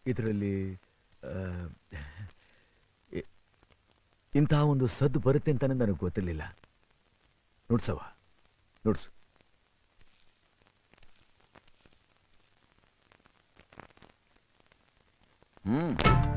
ಇದರಲ್ಲಿ ಇಂತಹ ಒಂದು ಸದ್ದು ಬರುತ್ತೆ ಅಂತಾನೆ ನನಗೆ ಗೊತ್ತಿರಲಿಲ್ಲ ನುಡ್ಸವ ನುಡ್ಸು ಹ್ಮ್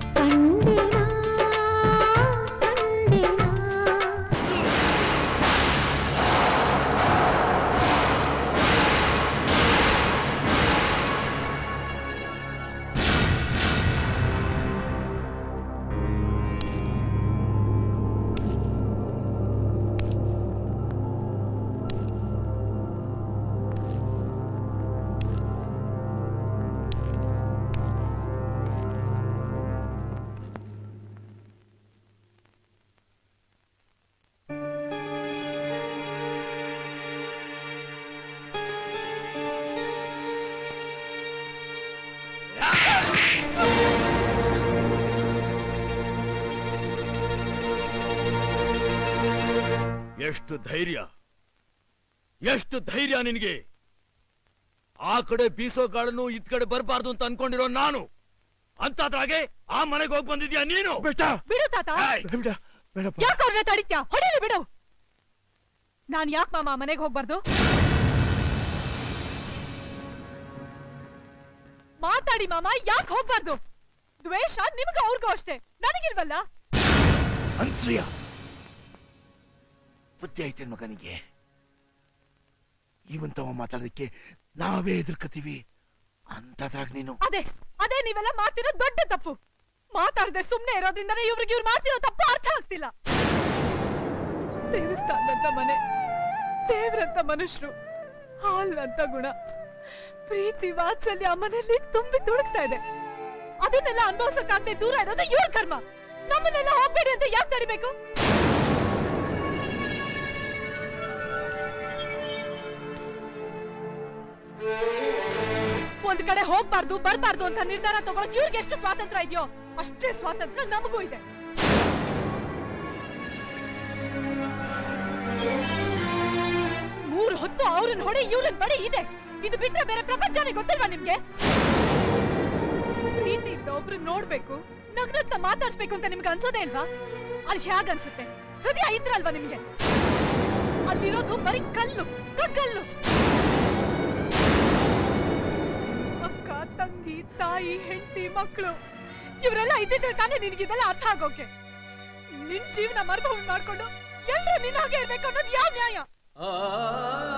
ಎಷ್ಟು ಧೈರ್ಯ ಎಷ್ಟು ಧೈರ್ಯ ನಿನಗೆ ಆ ಕಡೆ ಬೀಸೋ ಗಾಳನ್ನು ಇದ್ ಕಡೆ ಬರಬಾರ್ದು ಅಂತ ಅನ್ಕೊಂಡಿರೋ ನಾನು ಅಂತಾದ್ರಾಗೆ ಆ ಮನೆಗೆ ಹೋಗಿ ಬಂದಿದ್ಯಾ ನೀನು ಬೇಟ ಬಿಡು ತಾತ ಏಯ್! ಬೇಡ ಬೇಡಪ್ಪ ಯಾಕೆ ಅವ್ರನ್ನ ತಡಿತ್ಯಾ ಹೊಡಿಲಿ ಬಿಡು ನಾನ್ ಯಾಕೆ ಮಾಮ ಮನೆಗೆ ಹೋಗ್ಬಾರ್ದು ಮಾತಾಡಿ ಮಾಮ ಯಾಕೆ ಹೋಗ್ಬಾರ್ದು ದ್ವೇಷ ನಿಮ್ಗೂ ಅವ್ರಿಗೂ ಅಷ್ಟೇ ನನಗಿಲ್ವಲ್ಲ ಅನ್ಸೂಯ ಬುದ್ಧಿ ಐತೆ ಮಗನಿಗೆ ಇವಂತವ ಮಾತಾಡೋದಕ್ಕೆ ನಾವೇ ಎದುರ್ಕತೀವಿ ಅಂತದ್ರಾಗ ನೀನು ಅದೇ ಅದೇ ನೀವೆಲ್ಲ ಮಾಡ್ತಿರೋ ದೊಡ್ಡ ತಪ್ಪು ಮಾತಾಡದೆ ಸುಮ್ನೆ ಇರೋದ್ರಿಂದನೇ ಇವ್ರಿಗೆ ಇವ್ರು ಮಾಡ್ತಿರೋ ತಪ್ಪು ಅರ್ಥ ಆಗ್ತಿಲ್ಲ ದೇವಸ್ಥಾನದಂತ ಮನೆ ದೇವ್ರಂತ ಮನುಷ್ಯರು ಹಾಲ್ನಂತ ಗುಣ ಪ್ರೀತಿ ವಾತ್ಸಲ್ಯ ಆ ಮನೆಯಲ್ಲಿ ತುಂಬಿ ತುಳುಕ್ತಾ ಇದೆ ಅದನ್ನೆಲ್ಲ ಅನುಭವಿಸಕ್ಕಾಗದೆ ದೂರ ಇರೋದು ಇವ್ರ ಕರ್ಮ ನಮ್ಮನ್ನೆಲ್ಲ ಹೋಗ್ಬೇಡಿ ಅಂತ ಯಾಕೆ ತಡಿಬೇಕು ಒಂದ್ ಕಡೆ ಹೋಗ್ಬಾರ್ದು ಬರ್ಬಾರ್ದು ಅಂತ ನಿರ್ಧಾರ ತಗೊಳಕ್ ಇವ್ರಿಗೆ ಎಷ್ಟು ಸ್ವಾತಂತ್ರ್ಯ ಇದೆಯೋ ಅಷ್ಟೇ ಸ್ವಾತಂತ್ರ್ಯ ನಮಗೂ ಇದೆ ಮೂರು ಹೊತ್ತು ಅವ್ರನ್ನ ಹೊಡೆ ಇವ್ರನ್ನ ಬಡಿ ಇದೆ ಇದು ಬಿಟ್ರೆ ಬೇರೆ ಪ್ರಪಂಚನೇ ಗೊತ್ತಿಲ್ವಾ ನಿಮ್ಗೆ ಪ್ರೀತಿಯಿಂದ ಒಬ್ರು ನೋಡ್ಬೇಕು ನಗ್ನಗ್ನ ಮಾತಾಡ್ಸ್ಬೇಕು ಅಂತ ನಿಮ್ಗೆ ಅನ್ಸೋದೇ ಇಲ್ವಾ ಅಲ್ಲಿ ಹೇಗ್ ಅನ್ಸುತ್ತೆ ಹೃದಯ ಇದ್ರಲ್ವಾ ನಿಮ್ಗೆ ಅಲ್ಲಿರೋದು ಬರೀ ಕಲ್ಲು ಕಗ್ಗಲ್ಲು ಅಕ್ಕ ತಂಗಿ ತಾಯಿ ಹೆಂಡತಿ ಮಕ್ಕಳು ಇವರೆಲ್ಲ ಇದ್ದಿದ್ರೆ ತಾನೇ ನಿನಗಿದೆಲ್ಲ ಅರ್ಥ ಆಗೋಕೆ ನಿನ್ ಜೀವನ ಮರ್ಭೂಮಿ ಮಾಡ್ಕೊಂಡು ಎಲ್ರು ನಿನ್ನ ಹಾಗೆ ಇರ್ಬೇಕು ಅನ್ನೋದು ಯಾವ ನ್ಯಾಯ